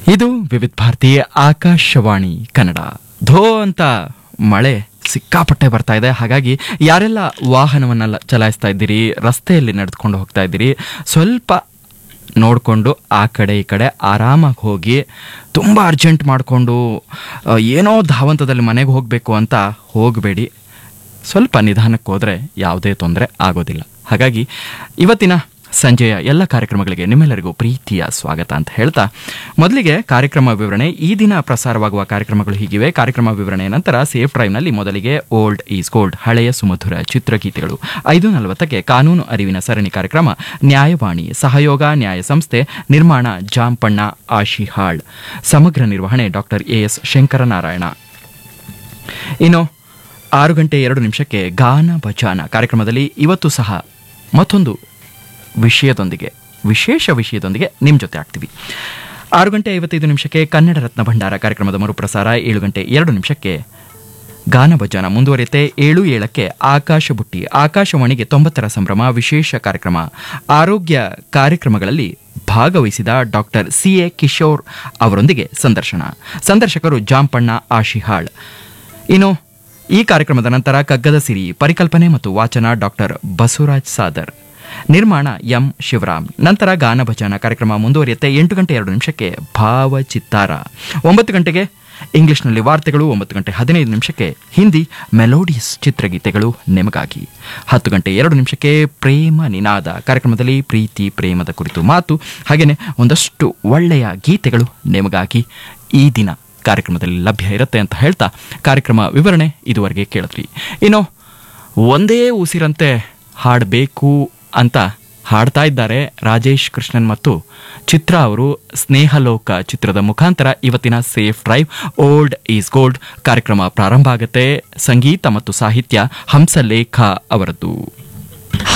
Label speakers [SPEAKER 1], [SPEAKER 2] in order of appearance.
[SPEAKER 1] ಇದು ವಿವಿಧ ಭಾರತಿ ಆಕಾಶವಾಣಿ ಕನ್ನಡ ಧೋ ಅಂತ ಮಳೆ ಸಿಕ್ಕಾಪಟ್ಟೆ ಬರ್ತಾ ಇದೆ ಹಾಗಾಗಿ ಯಾರೆಲ್ಲ ವಾಹನವನ್ನೆಲ್ಲ ಚಲಾಯಿಸ್ತಾ ಇದ್ದೀರಿ ರಸ್ತೆಯಲ್ಲಿ ನಡೆದುಕೊಂಡು ಹೋಗ್ತಾ ಇದ್ದೀರಿ ಸ್ವಲ್ಪ ನೋಡಿಕೊಂಡು ಆ ಕಡೆ ಈ ಕಡೆ ಆರಾಮಾಗಿ ಹೋಗಿ ತುಂಬ ಅರ್ಜೆಂಟ್ ಮಾಡಿಕೊಂಡು ಏನೋ ಧಾವಂತದಲ್ಲಿ ಮನೆಗೆ ಹೋಗಬೇಕು ಅಂತ ಹೋಗಬೇಡಿ ಸ್ವಲ್ಪ ನಿಧಾನಕ್ಕೆ ಹೋದರೆ ಯಾವುದೇ ತೊಂದರೆ ಆಗೋದಿಲ್ಲ ಹಾಗಾಗಿ ಇವತ್ತಿನ ಸಂಜೆಯ ಎಲ್ಲ ಕಾರ್ಯಕ್ರಮಗಳಿಗೆ ನಿಮ್ಮೆಲ್ಲರಿಗೂ ಪ್ರೀತಿಯ ಸ್ವಾಗತ ಅಂತ ಹೇಳ್ತಾ ಮೊದಲಿಗೆ ಕಾರ್ಯಕ್ರಮ ವಿವರಣೆ ಈ ದಿನ ಪ್ರಸಾರವಾಗುವ ಕಾರ್ಯಕ್ರಮಗಳು ಹೀಗಿವೆ ಕಾರ್ಯಕ್ರಮ ವಿವರಣೆಯ ನಂತರ ಸೇಫ್ ಡ್ರೈವ್ನಲ್ಲಿ ಮೊದಲಿಗೆ ಓಲ್ಡ್ ಈಸ್ ಗೋಲ್ಡ್ ಹಳೆಯ ಸುಮಧುರ ಚಿತ್ರಗೀತೆಗಳು ಐದು ನಲವತ್ತಕ್ಕೆ ಕಾನೂನು ಅರಿವಿನ ಸರಣಿ ಕಾರ್ಯಕ್ರಮ ನ್ಯಾಯವಾಣಿ ಸಹಯೋಗ ನ್ಯಾಯ ಸಂಸ್ಥೆ ನಿರ್ಮಾಣ ಜಾಂಪಣ್ಣ ಆಶಿಹಾಳ್ ಸಮಗ್ರ ನಿರ್ವಹಣೆ ಡಾಕ್ಟರ್ ಎ ಎಸ್ ಶಂಕರನಾರಾಯಣ ಇನ್ನು ಆರು ಗಂಟೆ ಎರಡು ನಿಮಿಷಕ್ಕೆ ಗಾನ ಭಜಾನ ಕಾರ್ಯಕ್ರಮದಲ್ಲಿ ಇವತ್ತು ಸಹ ಮತ್ತೊಂದು ವಿಷಯದೊಂದಿಗೆ ವಿಶೇಷ ವಿಷಯದೊಂದಿಗೆ ನಿಮ್ಮ ಜೊತೆ ಆಗ್ತೀವಿ ಆರು ಗಂಟೆ ಐವತ್ತೈದು ನಿಮಿಷಕ್ಕೆ ಕನ್ನಡ ರತ್ನ ಭಂಡಾರ ಕಾರ್ಯಕ್ರಮದ ಮರುಪ್ರಸಾರ ಏಳು ಗಂಟೆ ಎರಡು ನಿಮಿಷಕ್ಕೆ ಗಾನ ಭಜಾನ ಮುಂದುವರಿಯುತ್ತೆ ಏಳು ಏಳಕ್ಕೆ ಆಕಾಶ ಬುಟ್ಟಿ ಆಕಾಶವಾಣಿಗೆ ತೊಂಬತ್ತರ ಸಂಭ್ರಮ ವಿಶೇಷ ಕಾರ್ಯಕ್ರಮ ಆರೋಗ್ಯ ಕಾರ್ಯಕ್ರಮಗಳಲ್ಲಿ ಭಾಗವಹಿಸಿದ ಡಾಕ್ಟರ್ ಸಿ ಎ ಕಿಶೋರ್ ಅವರೊಂದಿಗೆ ಸಂದರ್ಶನ ಸಂದರ್ಶಕರು ಜಾಂಪಣ್ಣ ಆಶಿಹಾಳ್ ಇನ್ನು ಈ ಕಾರ್ಯಕ್ರಮದ ನಂತರ ಕಗ್ಗದ ಸಿರಿ ಪರಿಕಲ್ಪನೆ ಮತ್ತು ವಾಚನ ಡಾಕ್ಟರ್ ಬಸವರಾಜ್ ಸಾದರ್ ನಿರ್ಮಾಣ ಎಂ ಶಿವರಾಮ್ ನಂತರ ಗಾನ ಭಜನ ಕಾರ್ಯಕ್ರಮ ಮುಂದುವರಿಯುತ್ತೆ ಎಂಟು ಗಂಟೆ ಎರಡು ನಿಮಿಷಕ್ಕೆ ಭಾವಚಿತ್ತಾರ ಒಂಬತ್ತು ಗಂಟೆಗೆ ಇಂಗ್ಲಿಷ್ನಲ್ಲಿ ವಾರ್ತೆಗಳು ಒಂಬತ್ತು ಗಂಟೆ ಹದಿನೈದು ನಿಮಿಷಕ್ಕೆ ಹಿಂದಿ ಮೆಲೋಡಿಯಸ್ ಚಿತ್ರಗೀತೆಗಳು ನಿಮಗಾಗಿ ಹತ್ತು ಗಂಟೆ ಎರಡು ನಿಮಿಷಕ್ಕೆ ಪ್ರೇಮ ನಿನಾದ ಕಾರ್ಯಕ್ರಮದಲ್ಲಿ ಪ್ರೀತಿ ಪ್ರೇಮದ ಕುರಿತು ಮಾತು ಹಾಗೆಯೇ ಒಂದಷ್ಟು ಒಳ್ಳೆಯ ಗೀತೆಗಳು ನಿಮಗಾಗಿ ಈ ದಿನ ಕಾರ್ಯಕ್ರಮದಲ್ಲಿ ಲಭ್ಯ ಇರುತ್ತೆ ಅಂತ ಹೇಳ್ತಾ ಕಾರ್ಯಕ್ರಮ ವಿವರಣೆ ಇದುವರೆಗೆ ಕೇಳಿದ್ರಿ ಇನ್ನು ಒಂದೇ ಉಸಿರಂತೆ ಹಾಡಬೇಕು ಅಂತ ಹಾಡ್ತಾ ಇದ್ದಾರೆ ರಾಜೇಶ್ ಕೃಷ್ಣನ್ ಮತ್ತು ಚಿತ್ರ ಅವರು ಸ್ನೇಹಲೋಕ ಚಿತ್ರದ ಮುಖಾಂತರ ಇವತ್ತಿನ safe drive old is gold ಕಾರ್ಯಕ್ರಮ ಪ್ರಾರಂಭ ಆಗುತ್ತೆ ಸಂಗೀತ ಮತ್ತು ಸಾಹಿತ್ಯ ಹಂಸಲೇಖ ಅವರದ್ದು